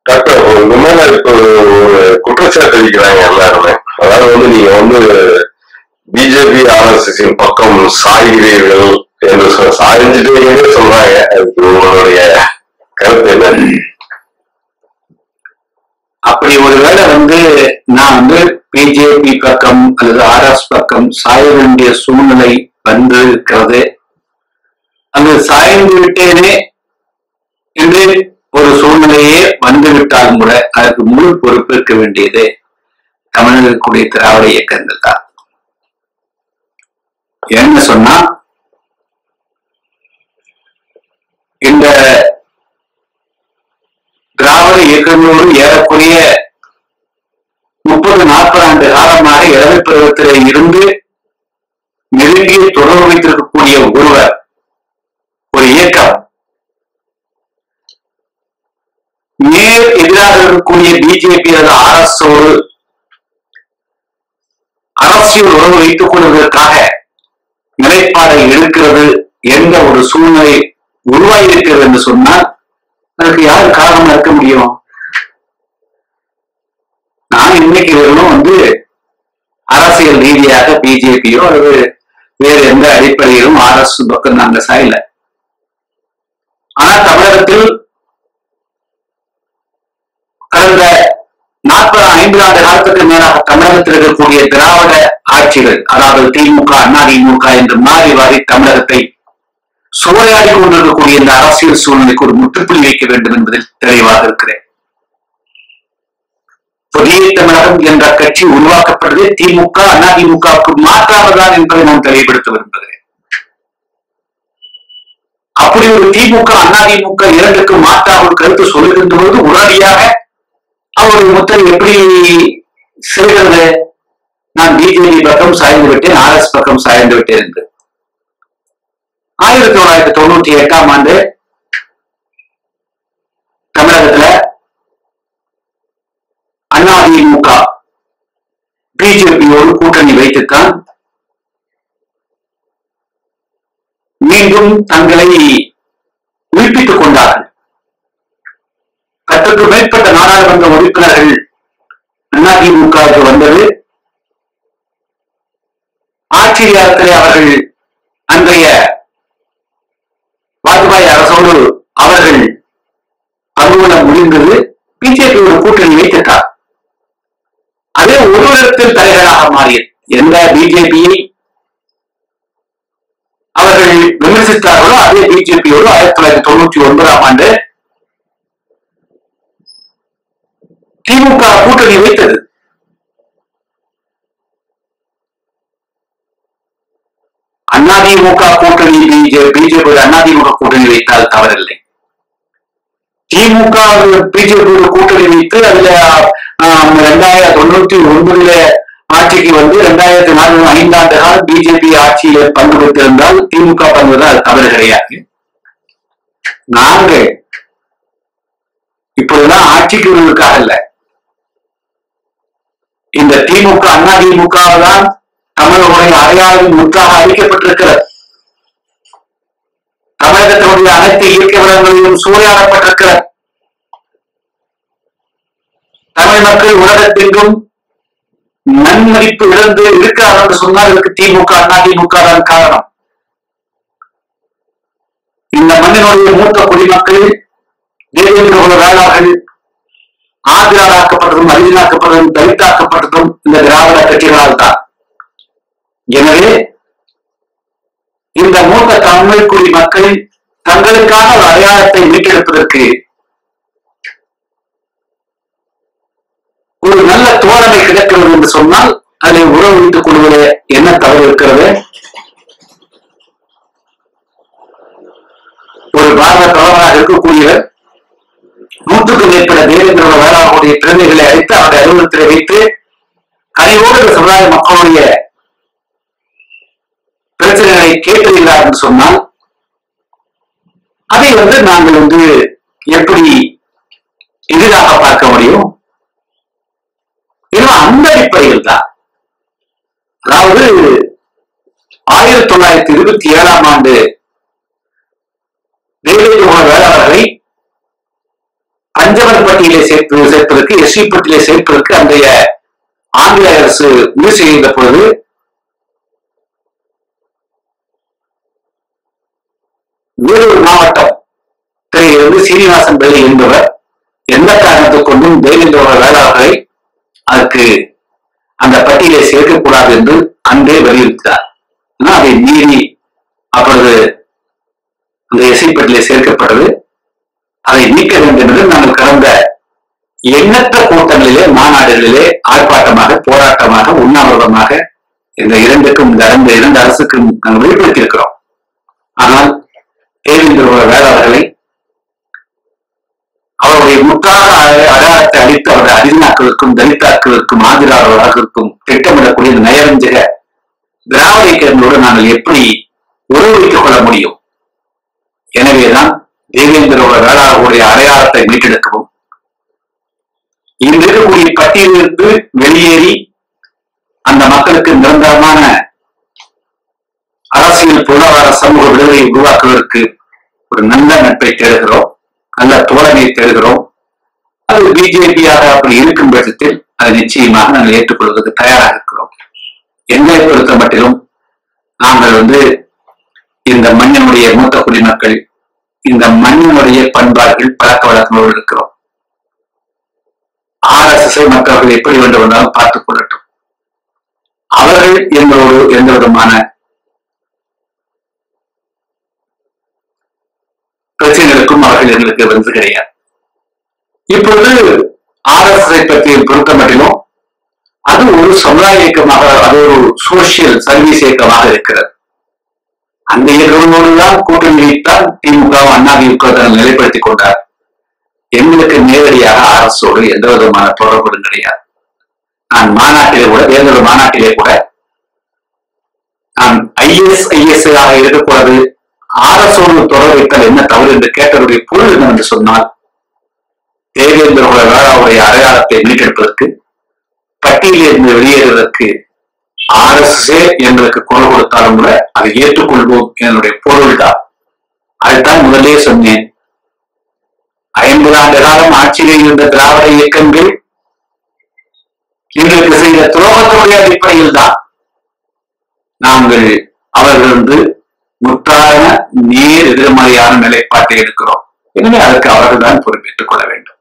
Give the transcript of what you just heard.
doctor உங்க மேல இப்போ ஒரு குற்றச்சாட்டு வைக்கிறாங்க எல்லாருமே அதாவது வந்து நீங்க வந்து பிஜேபி ஆர்எஸ்எஸ் பக்கம் சாய்கிறீர்கள் என்று சொ- சாய்ஞ்சிட்டீங்கன்னு சொல்றாங்க அதுக்கு உங்களுடைய கருத்து என்ன அப்படி ஒருவேளை வந்து நான் வந்து பிஜேபி பக்கம் அல்லது ஆர்எஸ் பக்கம் சாய வேண்டிய சூழ்நிலை வந்து இருக்கிறது அங்கு சாய்ந்து விட்டேனே என்று ஒரு சூழ்நிலையே வந்துவிட்டாலும் கூட அதற்கு முழு பொறுப்பேற்க வேண்டியது தமிழகக்கூடிய திராவிட இயக்கங்கள் தான் என்ன சொன்னா இந்த திராவிட இயக்கங்களோடு ஏறக்குறைய முப்பது நாற்பது ஆண்டு காலமாக இளமை பருவத்திலே இருந்து நெருங்கிய தொடர்பு வைத்திருக்கக்கூடிய ஒருவர் ஒரு இயக்கம் நேர் எதிராக இருக்கக்கூடிய பிஜேபி அல்லது அரசோடு அரசியல் உறவு வைத்துக் கொள்வதற்காக நிலைப்பாடை எடுக்கிறது என்ற ஒரு சூழ்நிலை உருவாகி இருக்கிறது என்று சொன்னால் அதுக்கு யார் காரணமா இருக்க முடியும் நான் இன்னைக்கு வரலும் வந்து அரசியல் ரீதியாக பிஜேபியோ அல்லது வேறு எந்த அடிப்படையிலும் ஆர்எஸ் பக்கம் நாங்க சாயல ஆனா தமிழகத்தில் கடந்த நாற்பது ஐம்பது ஆண்டு காலத்துக்கு மேலாக தமிழகத்தில் இருக்கக்கூடிய திராவிட ஆட்சிகள் அதாவது திமுக அண்ணா திமுக என்று மாறி வாரி தமிழகத்தை சூறையாடி கொண்டிருக்கக்கூடிய இந்த அரசியல் சூழ்நிலைக்கு ஒரு முற்றுப்புள்ளி வைக்க வேண்டும் என்பதில் தெளிவாக இருக்கிறேன் புதிய தமிழகம் என்ற கட்சி உருவாக்கப்பட்டது திமுக அண்ணா திமுகவுக்கு மாற்றாகதான் என்பதை நான் தெளிவுபடுத்த விரும்புகிறேன் அப்படி ஒரு திமுக அண்ணா திமுக இரண்டுக்கு மாற்றாக ஒரு கருத்து சொல்லுகின்ற போது உடனடியாக அவருடைய முத்திரை எப்படி செல்கிறது நான் பிஜேபி பக்கம் சாய்ந்து விட்டேன் ஆர்எஸ் பக்கம் சாய்ந்து விட்டேன் என்று ஆயிரத்தி தொள்ளாயிரத்தி தொண்ணூத்தி எட்டாம் ஆண்டு தமிழகத்துல அதிமுக பிஜேபியோடு கூட்டணி வைத்துத்தான் மீண்டும் தங்களை உயிர்ப்பித்துக் கொண்டார்கள் பத்துக்கு மேற்பட்ட நாடாளுமன்ற உறுப்பினர்கள் அதிமுகவுக்கு வந்தது ஆட்சி காலத்திலே அவர்கள் அன்றைய வாஜ்பாய் அரசோடு அவர்கள் அலுவலம் முடிந்தது பிஜேபியோட கூட்டணி வைத்துட்டார் அதே ஒரு இடத்தில் தலைவராக மாறியது எந்த பிஜேபியை அவர்கள் விமர்சித்தார்களோ அதே பிஜேபியோடு ஆயிரத்தி தொள்ளாயிரத்தி தொண்ணூத்தி ஒன்பதாம் ஆண்டு திமுக கூட்டணி வைத்தது அதிமுக கூட்டணி பிஜேபி அதிமுக கூட்டணி வைத்தால் தவறில்லை திமுக பிஜேபியோட கூட்டணி வைத்து அதுல ஆஹ், ரெண்டாயிரத்தி தொண்ணூத்தி ஒன்பதுல ஆட்சிக்கு வந்து ரெண்டாயிரத்தி நாலு ஐந்தாண்டு காலம் பிஜேபி ஆட்சியில பங்கு பெற்றிருந்தால் திமுக பங்குதான் அது தவறு கிடையாது நாங்கள் இப்பொழுதுதான் ஆட்சிக்கு வருவதற்காக இல்ல இந்த திமுக அண்ணா திமுக தான் தமிழர்களுடைய அடையாளம் முற்றாக அளிக்கப்பட்டிருக்கிறது தமிழகத்தினுடைய அனைத்து இயற்கை வளங்களிலும் சூறையாடப்பட்டிருக்கிறது தமிழ் மக்கள் உலகத்தெங்கும் நன்மதிப்பு இழந்து இருக்கிறார் என்று சொன்னால் இதற்கு திமுக அண்ணா திமுக தான் காரணம் இந்த மண்ணினுடைய மூத்த குடிமக்கள் தேவேந்திர குல வேளாளர்கள் ஆதிராளாக்கப்பட்டதும் அரிதினாக்கப்பட்டதும் தலித்தாக்கப்பட்டதும் இந்த திராவிட கட்சிகளால் தான் எனவே இந்த மூத்த தமிழ் குடி மக்கள் தங்களுக்கான ஒரு அடையாளத்தை மீட்டெடுப்பதற்கு ஒரு நல்ல தோழமை கிடைக்கிறது என்று சொன்னால் அதை உறவு வைத்துக் கொள்வதில் என்ன தவறு இருக்கிறது ஒரு பாரத பிரதமராக இருக்கக்கூடியவர் நூற்றுக்கு மேற்பட்ட தேவேந்திர வேளாண்மையுடைய திறமைகளை அழைத்து அவருடைய அலுவலகத்தில் வைத்து கனிவோடு இந்த சமுதாய மக்களுடைய பிரச்சனைகளை கேட்கிறார் என்று சொன்னால் அதை வந்து நாங்கள் வந்து எப்படி எளிதாக பார்க்க முடியும் ஏன்னா அந்த அடிப்படையில் தான் அதாவது ஆயிரத்தி தொள்ளாயிரத்தி இருபத்தி ஏழாம் ஆண்டு தேவேந்திர வேளாளர்களை பஞ்சவர் பட்டியலை சேர்த்து சேர்ப்பதற்கு எஸ்சி பட்டியலை சேர்ப்பதற்கு அன்றைய ஆங்கில அரசு முடிவு செய்கின்ற பொழுது வேலூர் மாவட்டம் திரையிலிருந்து சீனிவாசன் பிள்ளை என்பவர் எந்த காரணத்தை கொண்டும் தேவேந்திர வேளாளர்களை அதற்கு அந்த பட்டியலை சேர்க்கக்கூடாது என்று அன்றே வலியுறுத்தினார் ஆனா அதை மீறி அப்பொழுது அந்த எஸ்ஐ பட்டியலை சேர்க்கப்பட்டது அதை நீக்க வேண்டும் என்று நாங்கள் கடந்த எண்ணற்ற கூட்டங்களிலே மாநாடுகளிலே ஆர்ப்பாட்டமாக போராட்டமாக உண்ணாவிரதமாக இந்த இரண்டுக்கும் இந்த இரண்டு இரண்டு அரசுக்கும் நாங்கள் வெளிப்படுத்தி இருக்கிறோம் ஆனால் தேவேந்திர வேளாளர்களை அவருடைய முற்றாக அட- அடையாளத்தை அடித்து அவருடைய அரிதினாக்களுக்கும் தலித்தாக்களுக்கும் ஆதிராளர்களுக்கும் திட்டமிடக்கூடிய இந்த நயரஞ்சக திராவிட இயக்கங்களோடு நாங்கள் எப்படி உறவு வைத்துக் கொள்ள முடியும் எனவேதான் தேவேந்திரோட வேளாளர்களுடைய அடையாளத்தை மீட்டெடுக்கவும் இங்கு இருக்கக்கூடிய பட்டியலிருந்து வெளியேறி அந்த மக்களுக்கு நிரந்தரமான அரசியல் பொருளாதார சமூக விடுதலையை உருவாக்குவதற்கு ஒரு நல்ல நட்பை தேடுகிறோம் நல்ல தோழமை தேடுகிறோம் அது பிஜேபியாக அப்படி இருக்கும் பட்சத்தில் அதை நிச்சயமாக நாங்கள் ஏற்றுக்கொள்வதற்கு தயாராக இருக்கிறோம் எங்களை பொறுத்த மட்டிலும் நாங்கள் வந்து இந்த மண்ணினுடைய மூத்த குடிமக்கள் இந்த மண்ணினுடைய பண்பாடுகள் பழக்க வழக்கங்களோடு இருக்கிறோம் ஆர்எஸ்எஸ்ஐ மற்றவர்கள் எப்படி வேண்டும் என்றாலும் பார்த்துக் கொள்ளட்டும் அவர்கள் எங்களோடு எந்த விதமான பிரச்சனைகளுக்கும் அவர்கள் எங்களுக்கு வந்து கிடையாது இப்பொழுது ஆர்எஸ்எஸ்ஐ பற்றி பொறுத்த மட்டிலும் அது ஒரு சமுதாய இயக்கமாக அது ஒரு சோசியல் சர்வீஸ் இயக்கமாக இருக்கிறது அந்த இயக்கங்களோடுதான் கூட்டணி வைத்தால் திமுக அதிமுக தன்னை நிலைப்படுத்திக் கொண்டார் எங்களுக்கு நேரடியாக அரசோடு எந்த விதமான தொடர்பும் கிடையாது நான் மாநாட்டிலே கூட தேர்தல் மாநாட்டிலே கூட நான் ஐஎஸ் ஐஎஸ் ஆக இருக்கக்கூடாது அரசோடு தொடர்பு வைத்தால் என்ன தவறு என்று கேட்டவருடைய பொருள் என்னவென்று சொன்னால் தேவேந்திர வேளாவுடைய அடையாளத்தை மீட்டெடுப்பதற்கு பட்டியலிருந்து வெளியேறுவதற்கு ஆர்எஸ்எஸ்ஏ எங்களுக்கு குரல் கொடுத்தாலும் கூட அதை ஏற்றுக்கொள்வோம் என்னுடைய பொருள் தான் அதுதான் முதலே சொன்னேன் ஐம்பது ஆண்டு காலம் ஆட்சியில் இருந்த திராவிட இயக்கங்கள் எங்களுக்கு செய்த துரோகத்தினுடைய அடிப்படையில் தான் நாங்கள் அவர்கள் வந்து முற்றான நேர் எதிர்மறையான நிலைப்பாட்டை எடுக்கிறோம் எனவே அதற்கு அவர்கள் தான் பொறுப்பேற்றுக் கொள்ள வேண்டும்